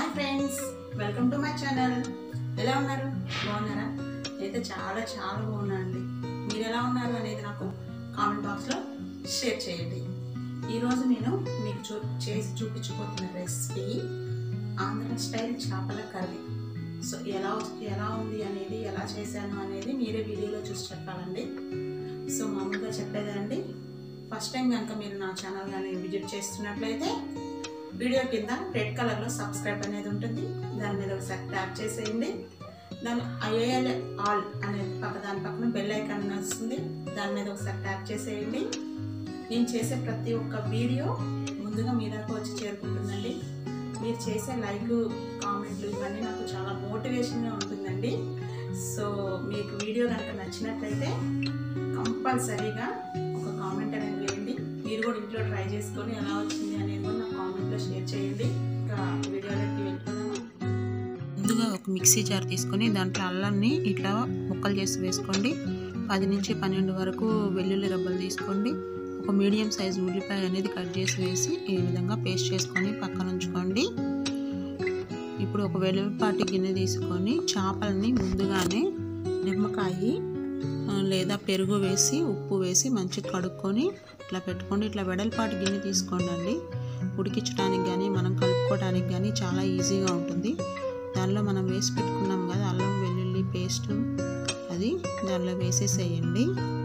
friends welcome to my channel ఎలా ఉన్నారు బాగున్నారా అయితే చాలా చాలా బాగున్నా అండి మీరు ఎలా ఉన్నారు అనేది నాకు కామెంట్ బాక్స్లో షేర్ చేయండి ఈరోజు నేను మీకు చూ చేసి చూపించబోతున్న రెసిపీ ఆంధ్ర స్టైల్ చేపల కర్రీ సో ఎలా ఎలా ఉంది అనేది ఎలా చేశాను అనేది మీరే వీడియోలో చూసి చెప్పాలండి సో మామూలుగా చెప్పేదండి ఫస్ట్ టైం కనుక మీరు నా ఛానల్ కానీ విజిట్ చేస్తున్నట్లయితే వీడియో కింద రెడ్ కలర్లో సబ్స్క్రైబ్ అనేది ఉంటుంది దాని మీద ఒకసారి ట్యాప్ చేసేయండి దాని ఐఏఎల్ ఆల్ అనేది పక్క దాని పక్కన బెల్ ఐకాన్ వస్తుంది దాని మీద ఒకసారి ట్యాప్ చేసేయండి నేను చేసే ప్రతి ఒక్క వీడియో ముందుగా మీ దాకా వచ్చి చేరుకుంటుందండి మీరు చేసే లైక్ కామెంట్లు ఇవన్నీ నాకు చాలా మోటివేషన్గా ఉంటుందండి సో మీకు వీడియో కనుక నచ్చినట్లయితే కంపల్సరీగా ఒక కామెంట్ అనేది వేయండి మీరు కూడా ఇంట్లో ట్రై చేసుకొని ఎలా వచ్చింది అనేది కూడా నాకు కామెంట్లో షేర్ చేయండి ఇంకా వీడియోలోకి వెళ్ళిపోదామా ముందుగా ఒక మిక్సీ జార్ తీసుకొని దాంట్లో అల్లాన్ని ఇట్లా ముక్కలు చేసి వేసుకోండి పది నుంచి పన్నెండు వరకు వెల్లుల్లి రబ్బలు తీసుకోండి ఒక మీడియం సైజ్ ఉల్లిపాయ అనేది కట్ చేసి వేసి ఈ విధంగా పేస్ట్ చేసుకొని పక్కన ఉంచుకోండి ఇప్పుడు ఒక వెలుగుపాటి గిన్నె తీసుకొని చేపలని ముందుగానే నిమ్మకాయ ఆ, లేదా పెరుగు వేసి ఉప్పు వేసి మంచిగా కడుక్కొని ఇట్లా పెట్టుకోండి ఇట్లా వెడల్పాటి గిన్నె తీసుకోండి అండి ఉడికించడానికి కానీ మనం కలుపుకోవడానికి కానీ చాలా ఈజీగా ఉంటుంది దానిలో మనం వేసి పెట్టుకున్నాం కదా అల్లం వెల్లుల్లి పేస్ట్ అది దానిలో వేసేసేయండి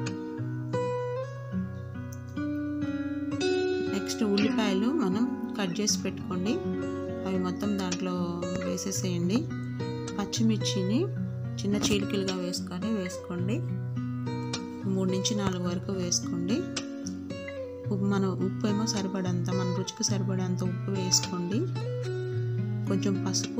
నెక్స్ట్ ఉల్లిపాయలు మనం కట్ చేసి పెట్టుకోండి అవి మొత్తం దాంట్లో వేసేసేయండి పచ్చిమిర్చిని చిన్న చీలికలుగా వేసుకొని వేసుకోండి మూడు నుంచి నాలుగు వరకు వేసుకోండి ఉప్పు మన ఉప్పు ఏమో సరిపడంత మన రుచికి సరిపడంత ఉప్పు వేసుకోండి కొంచెం పసుపు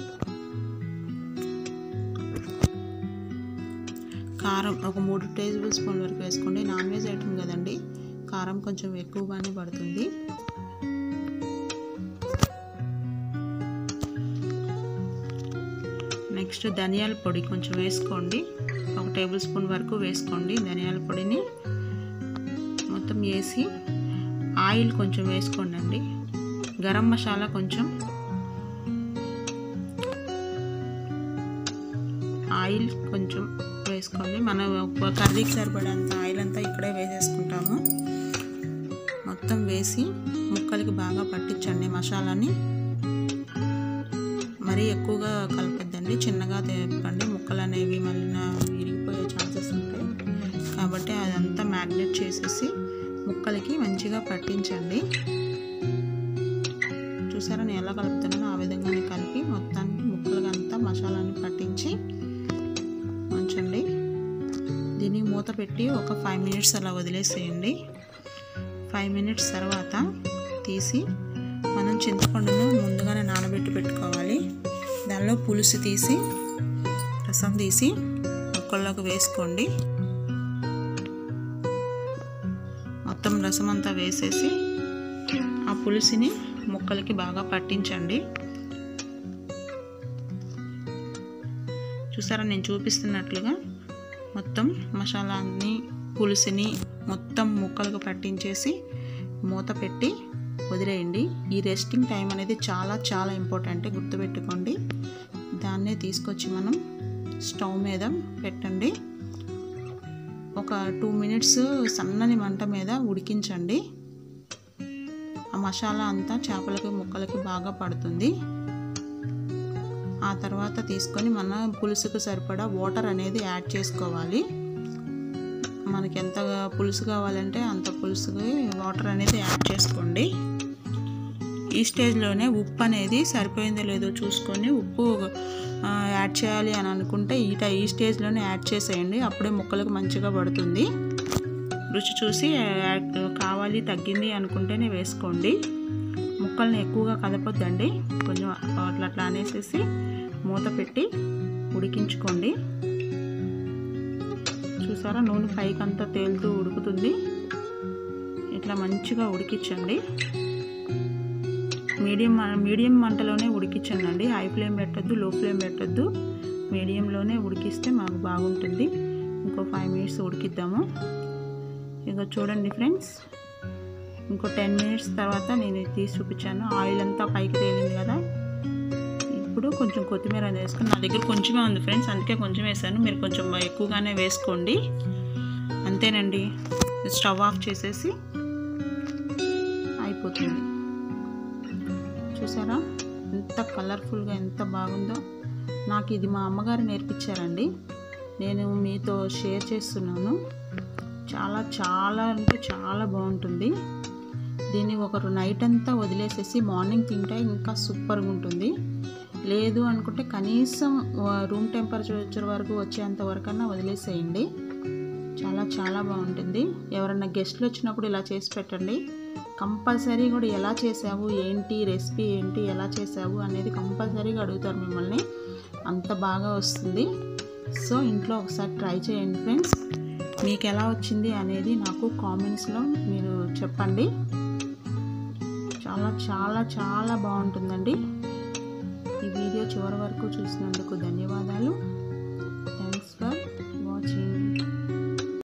కారం ఒక మూడు టేబుల్ స్పూన్ వరకు వేసుకోండి నాన్ వెజ్ ఐటమ్ కదండి కారం కొంచెం ఎక్కువగానే పడుతుంది నెక్స్ట్ ధనియాల పొడి కొంచెం వేసుకోండి ఒక టేబుల్ స్పూన్ వరకు వేసుకోండి ధనియాల పొడిని మొత్తం వేసి ఆయిల్ కొంచెం వేసుకోండి అండి గరం మసాలా కొంచెం ఆయిల్ కొంచెం వేసుకోండి మనం ఒక కర్రీకి సరిపడేంత ఆయిల్ అంతా ఇక్కడే వేసేసుకుంటాము మొత్తం వేసి ముక్కలకి బాగా పట్టించండి మసాలాని మరీ ఎక్కువగా కలపద్దండి చిన్నగా తెప్పండి ముక్కలు అనేవి మళ్ళీ విరిగిపోయే ఛాన్సెస్ ఉంటాయి కాబట్టి అదంతా మ్యాగ్నెట్ చేసేసి ముక్కలకి మంచిగా పట్టించండి చూసారా నేను ఎలా కలుపుతున్నానో ఆ విధంగానే కలిపి మొత్తానికి ముక్కలకి అంతా మసాలాని పట్టించి ఉంచండి దీన్ని మూత పెట్టి ఒక ఫైవ్ మినిట్స్ అలా వదిలేసేయండి ఫైవ్ మినిట్స్ తర్వాత తీసి మనం చింతపండును ముందుగానే నానబెట్టి పెట్టుకోవాలి దానిలో పులుసు తీసి రసం తీసి ముక్కల్లోకి వేసుకోండి మొత్తం రసం అంతా వేసేసి ఆ పులుసుని ముక్కలకి బాగా పట్టించండి చూసారా నేను చూపిస్తున్నట్లుగా మొత్తం మసాలాన్ని పులుసుని మొత్తం ముక్కలకు పట్టించేసి మూత పెట్టి వదిలేయండి ఈ రెస్టింగ్ టైం అనేది చాలా చాలా ఇంపార్టెంట్ గుర్తుపెట్టుకోండి దాన్నే తీసుకొచ్చి మనం స్టవ్ మీద పెట్టండి ఒక టూ మినిట్స్ సన్నని మంట మీద ఉడికించండి ఆ మసాలా అంతా చేపలకి ముక్కలకి బాగా పడుతుంది ఆ తర్వాత తీసుకొని మన పులుసుకు సరిపడా వాటర్ అనేది యాడ్ చేసుకోవాలి మనకి ఎంత పులుసు కావాలంటే అంత పులుసుకి వాటర్ అనేది యాడ్ చేసుకోండి ఈ స్టేజ్లోనే ఉప్పు అనేది సరిపోయిందో లేదో చూసుకొని ఉప్పు ఆ, యాడ్ చేయాలి అని అనుకుంటే ఈ టై- ఈ స్టేజ్లోనే యాడ్ చేసేయండి అప్పుడే ముక్కలకు మంచిగా పడుతుంది రుచి చూసి యాడ్ కావాలి తగ్గింది అనుకుంటేనే వేసుకోండి ముక్కల్ని ఎక్కువగా కదపొద్దండి కొంచెం అట్లా అట్లా అనేసేసి మూత పెట్టి ఉడికించుకోండి చూసారా నూనె పైకంతా తేలుతూ ఉడుకుతుంది ఇట్లా మంచిగా ఉడికించండి మీడియం మీడియం మంటలోనే ఉడికించండి హై ఫ్లేమ్ పెట్టద్దు లో ఫ్లేమ్ పెట్టద్దు మీడియంలోనే ఉడికిస్తే మాకు బాగుంటుంది ఇంకో ఫైవ్ మినిట్స్ ఉడికిద్దాము ఇక చూడండి ఫ్రెండ్స్ ఇంకో టెన్ మినిట్స్ తర్వాత నేను ఇది తీసి చూపించాను ఆయిల్ అంతా పైకి తేలింది కదా ఇప్పుడు కొంచెం కొత్తిమీర అనేది వేసుకుని నా దగ్గర కొంచెమే ఉంది ఫ్రెండ్స్ అందుకే కొంచెం వేసాను మీరు కొంచెం ఎక్కువగానే వేసుకోండి అంతేనండి స్టవ్ ఆఫ్ చేసేసి అయిపోతుంది చూసారా ఎంత కలర్ఫుల్గా ఎంత బాగుందో నాకు ఇది మా అమ్మగారు నేర్పించారండి నేను మీతో షేర్ చేస్తున్నాను చాలా చాలా అంటే చాలా బాగుంటుంది దీన్ని ఒకరు నైట్ అంతా వదిలేసేసి మార్నింగ్ తింటే ఇంకా సూపర్గా ఉంటుంది లేదు అనుకుంటే కనీసం రూమ్ టెంపరేచర్ వచ్చే వరకు వచ్చేంత వరకన్నా వదిలేసేయండి చాలా చాలా బాగుంటుంది ఎవరన్నా గెస్ట్లు వచ్చినప్పుడు ఇలా చేసి పెట్టండి కంపల్సరీ కూడా ఎలా చేసావు ఏంటి రెసిపీ ఏంటి ఎలా చేసావు అనేది కంపల్సరీగా అడుగుతారు మిమ్మల్ని అంత బాగా వస్తుంది సో ఇంట్లో ఒకసారి ట్రై చేయండి ఫ్రెండ్స్ మీకు ఎలా వచ్చింది అనేది నాకు కామెంట్స్లో మీరు చెప్పండి చాలా చాలా చాలా బాగుంటుందండి ఈ వీడియో చివరి వరకు చూసినందుకు ధన్యవాదాలు